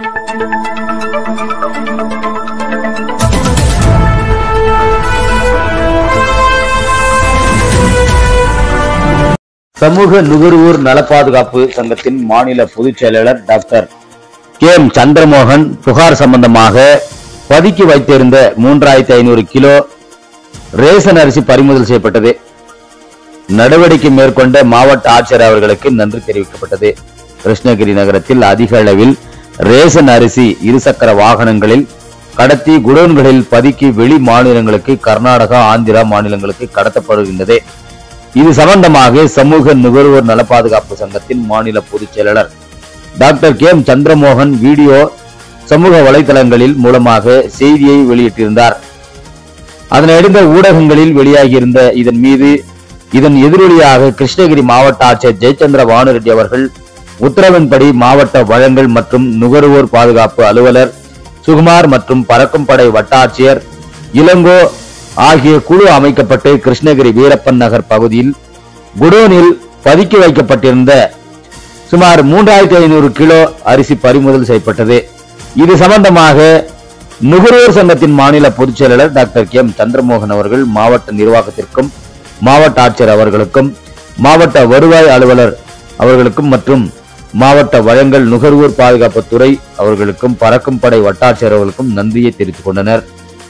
சமூக நுகர்வோர் நல பாதுகாப்பு சங்கத்தின் மாநில பொதுச் செயலாளர் டாக்டர் கே எம் சந்திரமோகன் புகார் சம்பந்தமாக பதுக்கி வைத்திருந்த மூன்றாயிரத்தி ஐநூறு கிலோ ரேசன் அரிசி பறிமுதல் செய்யப்பட்டது நடவடிக்கை மேற்கொண்ட மாவட்ட ஆட்சியர் அவர்களுக்கு நன்றி தெரிவிக்கப்பட்டது கிருஷ்ணகிரி நகரத்தில் அதிக அளவில் ரேசன் அரிசி இருசக்கர வாகனங்களில் கடத்தி குடோன்களில் பதுக்கி வெளி மாநிலங்களுக்கு கர்நாடகா ஆந்திரா மாநிலங்களுக்கு கடத்தப்படுகின்றது இது சம்பந்தமாக சமூக நுகர்வோர் நல பாதுகாப்பு சங்கத்தின் மாநில பொதுச் செயலாளர் doctor K M Chandramohan video சமூக வலைதளங்களில் மூலமாக செய்தியை வெளியிட்டிருந்தார் அதனையடுத்த ஊடகங்களில் வெளியாகியிருந்த இதன் மீது இதன் எதிரொலியாக கிருஷ்ணகிரி மாவட்ட ஆட்சியர் ஜெயச்சந்திர பானுரெட்டி அவர்கள் உத்தரவின்படி மாவட்ட வழங்கல் மற்றும் நுகர்வோர் பாதுகாப்பு அலுவலர் சுகுமார் மற்றும் பறக்கும் படை வட்டாட்சியர் இளங்கோ ஆகிய குழு அமைக்கப்பட்டு கிருஷ்ணகிரி வீரப்பன் நகர் பகுதியில் குடோனில் பதுக்கி வைக்கப்பட்டிருந்த சுமார் மூன்றாயிரத்தி ஐநூறு கிலோ அரிசி பறிமுதல் செய்யப்பட்டது இது சம்பந்தமாக நுகர்வோர் சங்கத்தின் மாநில பொதுச் செயலாளர் டாக்டர் கே எம் சந்திரமோகன் அவர்கள் மாவட்ட நிர்வாகத்திற்கும் மாவட்ட ஆட்சியர் அவர்களுக்கும் மாவட்ட வருவாய் அலுவலர் அவர்களுக்கும் மற்றும் மாவட்ட வழங்கல் நுகர்வோர் பாதுகாப்பு துறை அவர்களுக்கும் பறக்கும் படை வட்டாட்சியர் அவர்களுக்கும் நன்றியை தெரிவித்துக் கொண்டனர்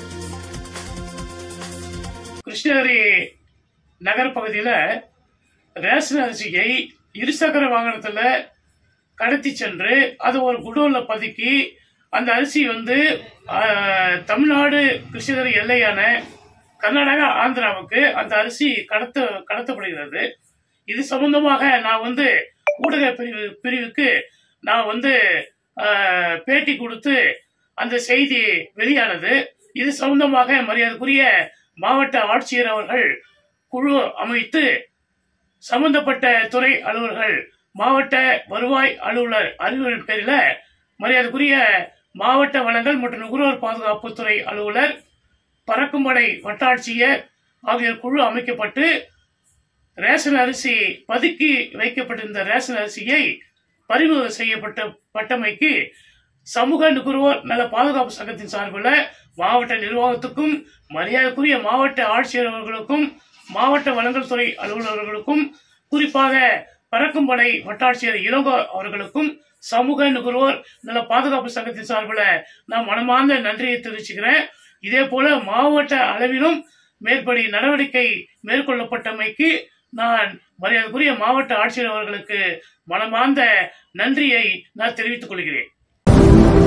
கிருஷ்ணகிரி நகர் பகுதியில் ரேஷன் அரிசியை இருசக்கர வாகனத்தில் கடத்தி சென்று அது ஒரு குடோன்ல பதுக்கி அந்த அரிசி வந்து ஆஹ், தமிழ்நாடு கிருஷ்ணகிரி எல்லையான கர்நாடகா ஆந்திராவுக்கு அந்த அரிசி கடத்த கடத்தப்படுகிறது இது சம்பந்தமாக நான் வந்து ஊடக பிரிவு பிரிவுக்கு நான் வந்து ஆஹ், பேட்டி கொடுத்து அந்த செய்தி வெளியானது இது சம்பந்தமாக மரியாதைக்குரிய மாவட்ட ஆட்சியர் அவர்கள் குழு அமைத்து சம்பந்தப்பட்ட துறை அலுவலர்கள் மாவட்ட வருவாய் அலுவலர் அலுவலர் பேரில் மரியாதைக்குரிய மாவட்ட வளங்கள் மற்றும் நுகர்வோர் பாதுகாப்பு துறை அலுவலர் பறக்கும்படை வட்டாட்சியர் ஆகியோர் குழு அமைக்கப்பட்டு ரேஷன் அரிசி பதுக்கி வைக்கப்பட்டிருந்த ரேஷன் அரிசியை பறிமுதல் செய்யப்பட்ட பட்டமைக்கு சமூக நுகர்வோர் நல பாதுகாப்பு சங்கத்தின் சார்பில் மாவட்ட நிர்வாகத்துக்கும் மரியாதைக்குரிய மாவட்ட ஆட்சியர் அவர்களுக்கும் மாவட்ட வழங்கல் துறை அலுவலர்களுக்கும் குறிப்பாக பறக்கும்படை வட்டாட்சியர் இளங்கோ அவர்களுக்கும் சமூக நுகர்வோர் நல பாதுகாப்பு சங்கத்தின் சார்பில் நான் மனமார்ந்த நன்றியை தெரிவிச்சுக்கிறேன் இதே போல மாவட்ட அளவிலும் மேற்படி நடவடிக்கை மேற்கொள்ளப்பட்டமைக்கு நான் மரியாதைக்குரிய மாவட்ட ஆட்சியர் அவர்களுக்கு மனமார்ந்த நன்றியை நான் தெரிவித்துக் கொள்கிறேன்